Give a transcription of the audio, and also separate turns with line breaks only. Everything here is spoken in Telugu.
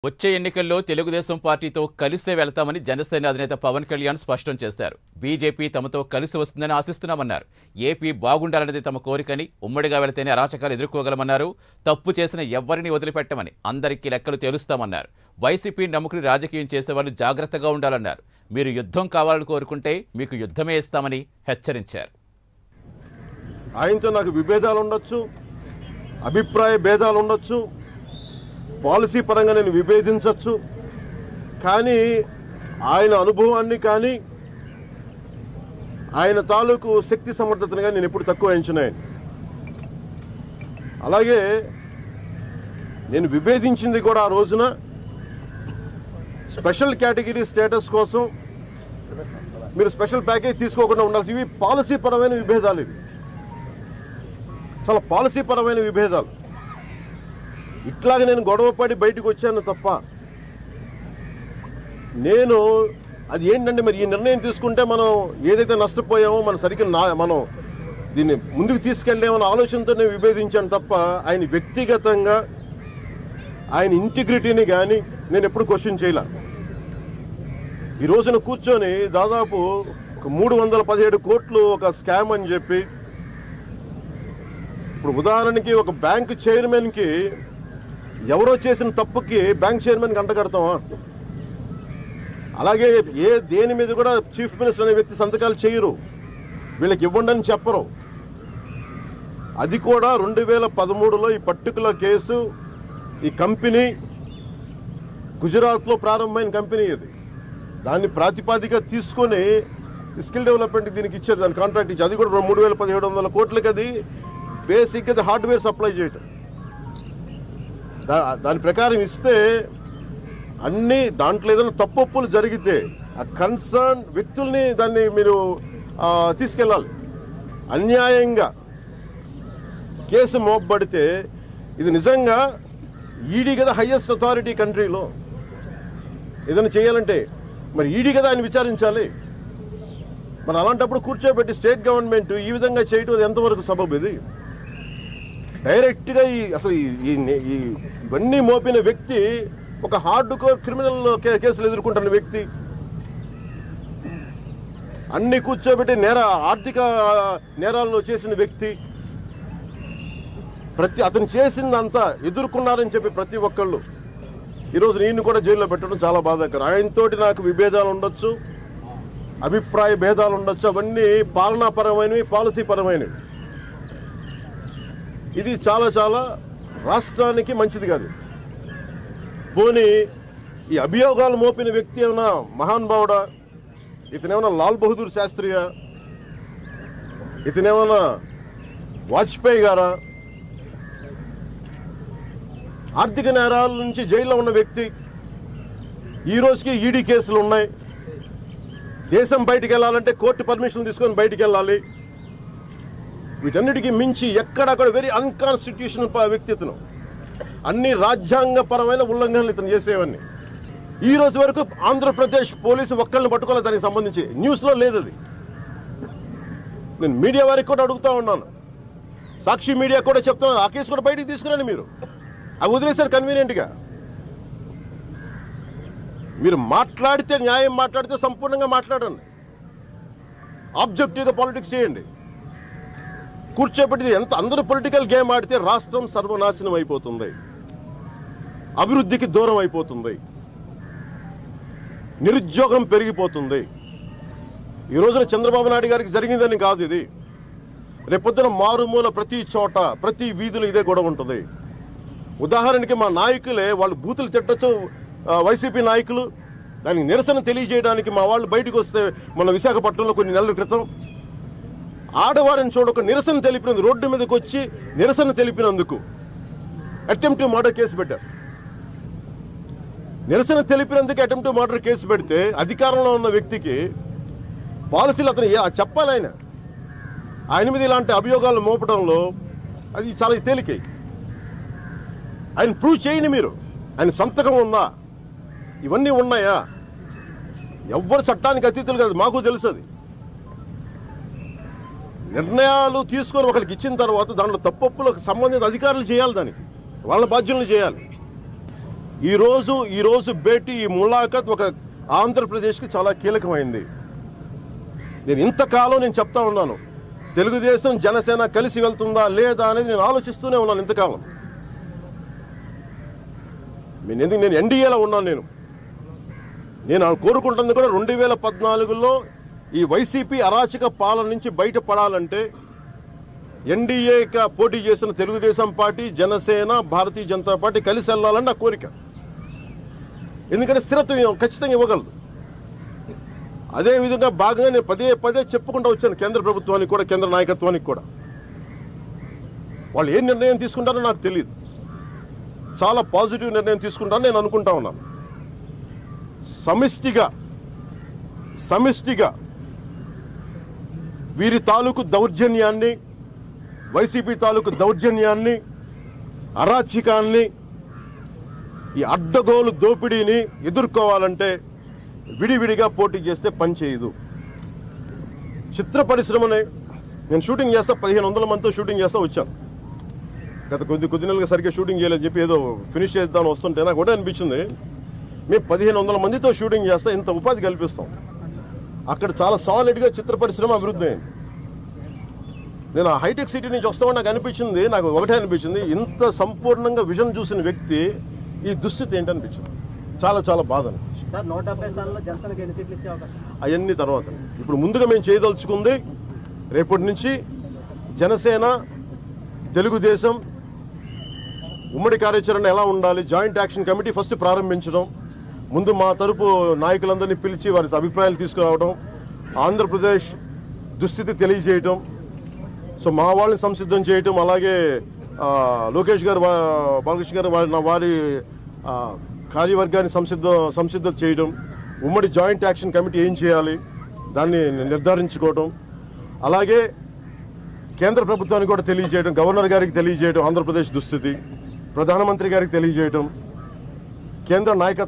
వచ్చే ఎన్నికల్లో తెలుగుదేశం పార్టీతో కలిసే వెళ్తామని జనసేన అధినేత పవన్ కళ్యాణ్ స్పష్టం చేశారు బీజేపీ తమతో కలిసి వస్తుందని ఆశిస్తున్నామన్నారు ఏపీ బాగుండాలన్నది తమ కోరికని ఉమ్మడిగా వెళితేనే అరాచకాలు ఎదుర్కోగలమన్నారు తప్పు చేసిన ఎవ్వరిని వదిలిపెట్టమని అందరికీ లెక్కలు తేలుస్తామన్నారు వైసీపీ నమ్ముకుని రాజకీయం చేసేవాళ్ళు జాగ్రత్తగా ఉండాలన్నారు మీరు యుద్ధం కావాలని కోరుకుంటే మీకు యుద్ధమే ఇస్తామని హెచ్చరించారు
ఆయనతో నాకు విభేదాలు ఉండొచ్చు అభిప్రాయ భేదాలు ఉండొచ్చు పాలసీ పరంగా నేను విభేదించవచ్చు కానీ ఆయన అనుభవాన్ని కానీ ఆయన తాలూకు శక్తి సమర్థతను కానీ నేను ఎప్పుడు తక్కువ ఎంచున్నాను అలాగే నేను విభేదించింది కూడా ఆ రోజున స్పెషల్ కేటగిరీ స్టేటస్ కోసం మీరు స్పెషల్ ప్యాకేజ్ తీసుకోకుండా ఉండాల్సి ఇవి పాలసీ పరమైన విభేదాలు ఇవి చాలా పాలసీ పరమైన విభేదాలు ఇట్లాగ నేను గొడవపడి బయటకు వచ్చాను తప్ప నేను అది ఏంటంటే మరి ఈ నిర్ణయం తీసుకుంటే మనం ఏదైతే నష్టపోయామో మనం సరిగ్గా నా మనం దీన్ని ముందుకు తీసుకెళ్ళామన్న ఆలోచనతో నేను విభేదించాను తప్ప ఆయన వ్యక్తిగతంగా ఆయన ఇంటిగ్రిటీని కానీ నేను ఎప్పుడు క్వశ్చన్ చేయలే ఈ రోజున కూర్చొని దాదాపు ఒక మూడు వందల పదిహేడు కోట్లు ఒక స్కామ్ అని చెప్పి ఇప్పుడు ఉదాహరణకి ఒక బ్యాంక్ చైర్మన్కి ఎవరో చేసిన తప్పుకి బ్యాంక్ చైర్మన్కి అంటగడతామా అలాగే ఏ దేని మీద కూడా చీఫ్ మినిస్టర్ అనే వ్యక్తి సంతకాలు చేయరు వీళ్ళకి ఇవ్వండి అని చెప్పరు అది కూడా రెండు వేల పదమూడులో ఈ పర్టికులర్ కేసు ఈ కంపెనీ గుజరాత్లో ప్రారంభమైన కంపెనీ ఇది దాన్ని ప్రాతిపాదిక తీసుకొని స్కిల్ డెవలప్మెంట్ దీనికి ఇచ్చారు దాని కాంట్రాక్ట్ ఇచ్చి అది కూడా మూడు వేల పదిహేడు వందల కోట్లకి అది బేసిక్ అది హార్డ్వేర్ సప్లై చేయటం దా- దాని ప్రకారం ఇస్తే అన్ని దాంట్లో ఏదైనా తప్పొప్పులు జరిగితే ఆ కన్సర్న్ వ్యక్తుల్ని దాన్ని మీరు ఆ, తీసుకెళ్ళాలి అన్యాయంగా కేసు మోపబడితే ఇది నిజంగా ఈడీ కదా హయ్యెస్ట్ అథారిటీ కంట్రీలో ఏదైనా చేయాలంటే మరి ఈడీ కదా ఆయన విచారించాలి మరి అలాంటప్పుడు కూర్చోబెట్టి స్టేట్ గవర్నమెంట్ ఈ విధంగా చేయటం అది ఎంతవరకు సబబు ఇది డైరెక్ట్గా ఈ అసలు ఈ- ఈ ఈ ఇవన్నీ మోపిన వ్యక్తి ఒక హార్డ్ కోర్ క్రిమినల్ కే- కేసులు ఎదుర్కొంటున్న వ్యక్తి అన్ని కూర్చోబెట్టి నేర ఆర్థిక నేరాలను చేసిన వ్యక్తి ప్రతి అతను చేసిందంతా ఎదుర్కొన్నారని చెప్పి ప్రతి ఒక్కళ్ళు ఈరోజు నేను కూడా జైల్లో పెట్టడం చాలా బాధాకరం ఆయనతోటి నాకు విభేదాలు ఉండొచ్చు అభిప్రాయ భేదాలు ఉండొచ్చు అవన్నీ పాలనాపరమైనవి పాలసీ పరమైనవి ఇది చాలా చాలా రాష్ట్రానికి మంచిది కాదు పోనీ ఈ అభియోగాలు మోపిన వ్యక్తి ఏమైనా మహానుభావుడా ఇతనేమన్నా లాల్ బహదూర్ శాస్త్రియా ఇతనేమన్నా వాజ్పేయి గారా ఆర్థిక నేరాల నుంచి జైల్లో ఉన్న వ్యక్తి ఈ రోజుకి ఈడీ కేసులు ఉన్నాయి దేశం బయటికి వెళ్ళాలంటే కోర్టు పర్మిషన్ తీసుకొని బయటికి వెళ్ళాలి వీటన్నిటికీ మించి ఎక్కడక్కడ వెరీ అన్కాన్స్టిట్యూషనల్ వ్యక్తిత్వం అన్ని రాజ్యాంగపరమైన ఉల్లంఘనలు ఇతను చేసేవన్నీ ఈ రోజు వరకు ఆంధ్రప్రదేశ్ పోలీసు ఒక్కళ్ళని పట్టుకోలేదు దానికి సంబంధించి న్యూస్లో లేదు అది నేను మీడియా వారికి కూడా అడుగుతా ఉన్నాను సాక్షి మీడియా కూడా చెప్తున్నాను ఆ కేసు కూడా బయటికి తీసుకురండి మీరు అవి వదిలేశారు కన్వీనియంట్గా మీరు మాట్లాడితే న్యాయం మాట్లాడితే సంపూర్ణంగా మాట్లాడండి ఆబ్జెక్టివ్గా పాలిటిక్స్ చేయండి కూర్చోబెట్టి ఎంత అందరూ పొలిటికల్ గేమ్ ఆడితే రాష్ట్రం సర్వనాశనం అయిపోతుంది అభివృద్ధికి దూరం అయిపోతుంది నిరుద్యోగం పెరిగిపోతుంది ఈ రోజున చంద్రబాబు నాయుడు గారికి జరిగిందని కాదు ఇది రేపొద్దున మారుమూల ప్రతి చోట ప్రతి వీధిలో ఇదే గొడవ ఉంటుంది ఉదాహరణకి మా నాయకులే వాళ్ళు బూతులు తిట్టచ్చు ఆ, వైసీపీ నాయకులు దానికి నిరసన తెలియజేయడానికి మా వాళ్ళు బయటకు వస్తే మన విశాఖపట్నంలో కొన్ని నెలల క్రితం ఆడవారిని చూడ ఒక నిరసన తెలిపినందుకు రోడ్డు మీదకి వచ్చి నిరసన తెలిపినందుకు అటెంప్ట్ మర్డర్ కేసు పెట్టారు నిరసన తెలిపినందుకు అటెంప్ట్ మర్డర్ కేసు పెడితే అధికారంలో ఉన్న వ్యక్తికి పాలసీలు అతను ఏ- చెప్పాలి ఆయన ఆయన మీద ఇలాంటి అభియోగాలు మోపడంలో అది చాలా తేలికై ఆయన ప్రూవ్ చేయండి మీరు ఆయన సంతకం ఉందా ఇవన్నీ ఉన్నాయా ఎవ్వరు చట్టానికి అతీతులు కాదు మాకు తెలుసు అది నిర్ణయాలు తీసుకొని ఒకరికి ఇచ్చిన తర్వాత దాంట్లో తప్పొప్పులకు సంబంధిత అధికారులు చేయాలి దానికి వాళ్ళ బాధ్యతలు చేయాలి ఈరోజు ఈరోజు భేటీ ఈ ములాఖత్ ఒక ఆంధ్రప్రదేశ్కి చాలా కీలకమైంది నేను ఇంతకాలం నేను చెప్తా ఉన్నాను తెలుగుదేశం జనసేన కలిసి వెళ్తుందా లేదా అనేది నేను ఆలోచిస్తూనే ఉన్నాను ఇంతకాలం నేను ఎందుకు నేను ఎన్డీఏలో ఉన్నాను నేను నేను కోరుకుంటుంది కూడా రెండు వేల పద్నాలుగులో ఈ వైసీపీ అరాచక పాలన నుంచి బయటపడాలంటే ఎన్డీఏగా పోటీ చేసిన తెలుగుదేశం పార్టీ జనసేన భారతీయ జనతా పార్టీ కలిసి వెళ్ళాలని నా కోరిక ఎందుకంటే స్థిరత్వం ఖచ్చితంగా ఇవ్వగలదు అదే విధంగా భాగంగా నేను పదే పదే చెప్పుకుంటూ వచ్చాను కేంద్ర ప్రభుత్వానికి కూడా కేంద్ర నాయకత్వానికి కూడా వాళ్ళు ఏ నిర్ణయం తీసుకుంటారో నాకు తెలియదు చాలా పాజిటివ్ నిర్ణయం తీసుకుంటారని నేను అనుకుంటా ఉన్నాను సమిష్టిగా సమిష్టిగా వీరి తాలూకు దౌర్జన్యాన్ని వైసీపీ తాలూకు దౌర్జన్యాన్ని అరాచకాన్ని ఈ అడ్డగోలు దోపిడీని ఎదుర్కోవాలంటే విడివిడిగా పోటీ చేస్తే పని చేయదు చిత్ర పరిశ్రమని నేను షూటింగ్ చేస్తా పదిహేను వందల మందితో షూటింగ్ చేస్తా వచ్చాను గత కొద్ది కొద్ది నెలలుగా సరిగ్గా షూటింగ్ చేయలేదని చెప్పి ఏదో ఫినిష్ చేద్దామని వస్తుంటే నాకు ఒకటే అనిపించింది మేము పదిహేను వందల మందితో షూటింగ్ చేస్తా ఇంత ఉపాధి కల్పిస్తాం అక్కడ చాలా సాలిడ్గా చిత్ర పరిశ్రమ అభివృద్ధి అయింది నేను ఆ హైటెక్ సిటీ నుంచి వస్తామని నాకు అనిపించింది నాకు ఒకటే అనిపించింది ఇంత సంపూర్ణంగా విజన్ చూసిన వ్యక్తి ఈ దుస్థితి ఏంటనిపించింది చాలా చాలా బాధ అనిపించింది
సార్ నూట డెబ్బై స్థానాల్లో జనసేనకి ఎన్ని సీట్లు ఇచ్చే అవకాశం
అవన్నీ తర్వాత ఇప్పుడు ముందుగా మేము చేయదలుచుకుంది రేపటి నుంచి జనసేన తెలుగుదేశం ఉమ్మడి కార్యాచరణ ఎలా ఉండాలి జాయింట్ యాక్షన్ కమిటీ ఫస్ట్ ప్రారంభించడం ముందు మా తరపు నాయకులందరినీ పిలిచి వారి అభిప్రాయాలు తీసుకురావడం ఆంధ్రప్రదేశ్ దుస్థితి తెలియజేయటం సో మా వాళ్ళని సంసిద్ధం చేయటం అలాగే ఆ, లోకేష్ గారు వా- బాలకృష్ణ గారు వారి నా- వారి ఆ, కార్యవర్గాన్ని సంసిద్ధ సంసిద్ధత చేయడం ఉమ్మడి జాయింట్ యాక్షన్ కమిటీ ఏం చేయాలి దాన్ని నిర్ధారించుకోవడం అలాగే కేంద్ర ప్రభుత్వానికి కూడా తెలియజేయడం గవర్నర్ గారికి తెలియజేయడం ఆంధ్రప్రదేశ్ దుస్థితి ప్రధానమంత్రి గారికి తెలియజేయడం కేంద్ర నాయకత్వం